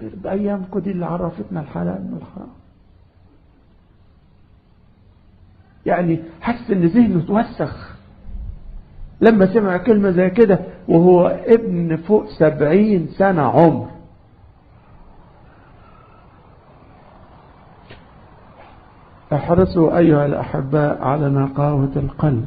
يخرب أيامكم دي اللي عرفتنا الحلال من الحرام يعني حس ان ذهنه توسخ لما سمع كلمة زي كده وهو ابن فوق سبعين سنة عمر احرصوا أيها الأحباء على نقاوة القلب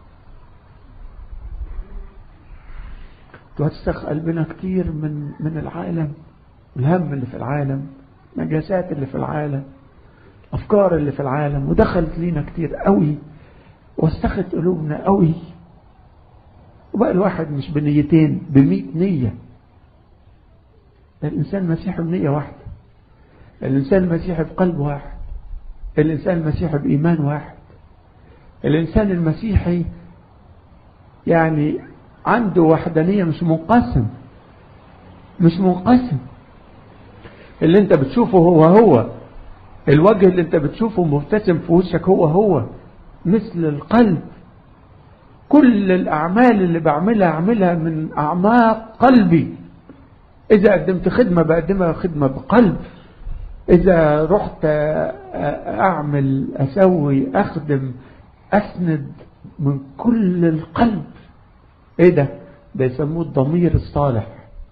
توسخ قلبنا كتير من من العالم الهم اللي في العالم نجاسات اللي في العالم أفكار اللي في العالم ودخلت لينا كتير قوي وسخت قلوبنا قوي وبقى الواحد مش بنيتين بمئة نية الإنسان المسيحي بنية واحدة الإنسان المسيحي بقلب واحد الإنسان المسيحي بإيمان واحد الإنسان المسيحي يعني عنده وحدانية مش منقسم مش منقسم اللي انت بتشوفه هو هو الوجه اللي انت بتشوفه مبتسم في وشك هو هو مثل القلب كل الأعمال اللي بعملها أعملها من أعماق قلبي إذا قدمت خدمة بقدمها خدمة بقلب إذا رحت أعمل أسوي أخدم أسند من كل القلب إيه ده؟ ده يسموه الضمير الصالح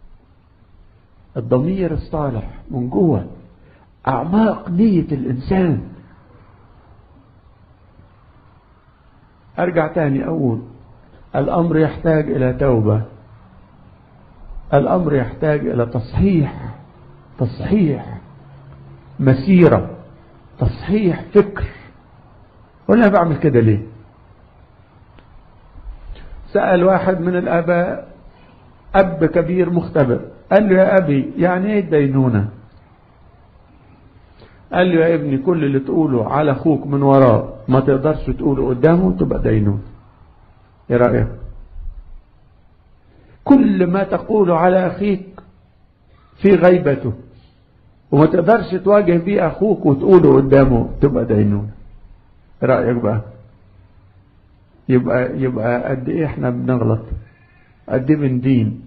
الضمير الصالح من جوه أعماق نية الإنسان أرجع تاني أقول الأمر يحتاج إلى توبة الأمر يحتاج إلى تصحيح تصحيح مسيرة تصحيح فكر ولا بعمل كده ليه سأل واحد من الآباء أب كبير مختبر قال له يا أبي يعني إيه الدينونة قال له يا ابني كل اللي تقوله على أخوك من وراه ما تقدرش تقوله قدامه تبقى دينون ايه رأيك كل ما تقوله على أخيك في غيبته وما تقدرش تواجه بيه أخوك وتقوله قدامه تبقى دينون ايه رأيك بقى يبقى يبقى قد ايه احنا بنغلط قد ايه بندين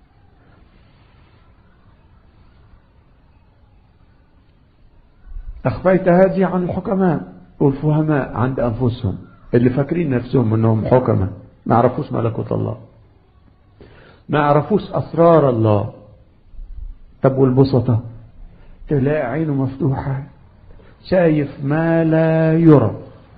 أخفيت هذه عن الحكماء والفهماء عند أنفسهم اللي فاكرين نفسهم أنهم حكماء ما عرفوش ملكوت الله ما عرفوش أسرار الله طب والبسطة تلاقي عينه مفتوحة شايف ما لا يرى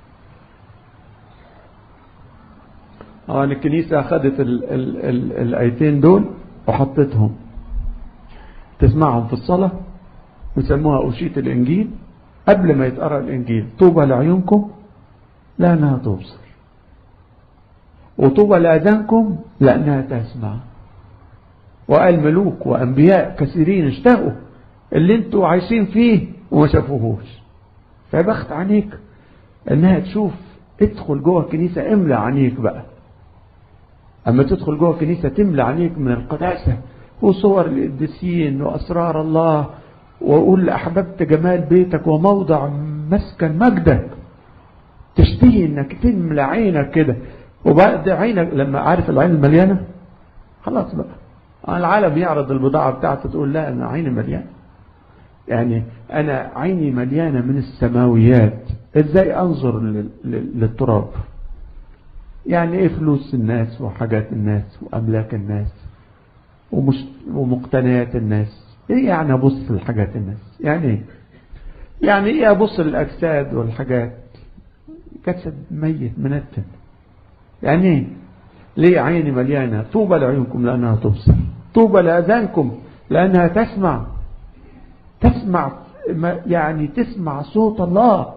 طبعا الكنيسة أخذت ال ال ال الآيتين دول وحطتهم تسمعهم في الصلاة ويسموها أوشية الإنجيل قبل ما يتقرأ الإنجيل طوبى لعيونكم لأنها تبصر وطوبى لأذانكم لأنها تسمع وقال ملوك وأنبياء كثيرين اشتهوا اللي انتوا عايشين فيه وما شافوهوش فبخت عينيك انها تشوف ادخل جوه الكنيسة املى عينيك بقى اما تدخل جوه الكنيسة تملى عينيك من القداسة وصور القديسين واسرار الله وقول احببت جمال بيتك وموضع مسكن مجدك تشتهي انك تملى عينك كده وبعد عينك لما عارف العين المليانة خلاص بقى العالم يعرض البضاعة بتاعته تقول لا انا عيني مليانة يعني انا عيني مليانة من السماويات ازاي انظر للتراب يعني ايه فلوس الناس وحاجات الناس واملاك الناس ومش ومقتنيات الناس ايه يعني ابص لحاجات الناس يعني ايه يعني ايه ابص للاجساد والحاجات جسد ميت منتن يعني ايه ليه عيني مليانة طوبى لعيونكم لأنها تبصر طوبى لأذانكم لأنها تسمع تسمع يعني تسمع صوت الله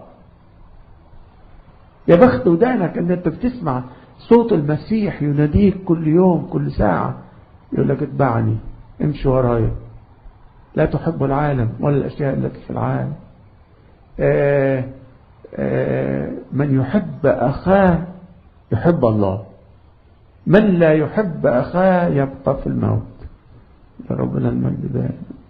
يا بخت ودانك ان انت بتسمع صوت المسيح يناديك كل يوم كل ساعة يقول لك اتبعني امشي ورايا لا تحب العالم ولا الأشياء التي في العالم آآ آآ من يحب أخاه يحب الله من لا يحب أخاه يبقى في الموت ربنا المجد دائما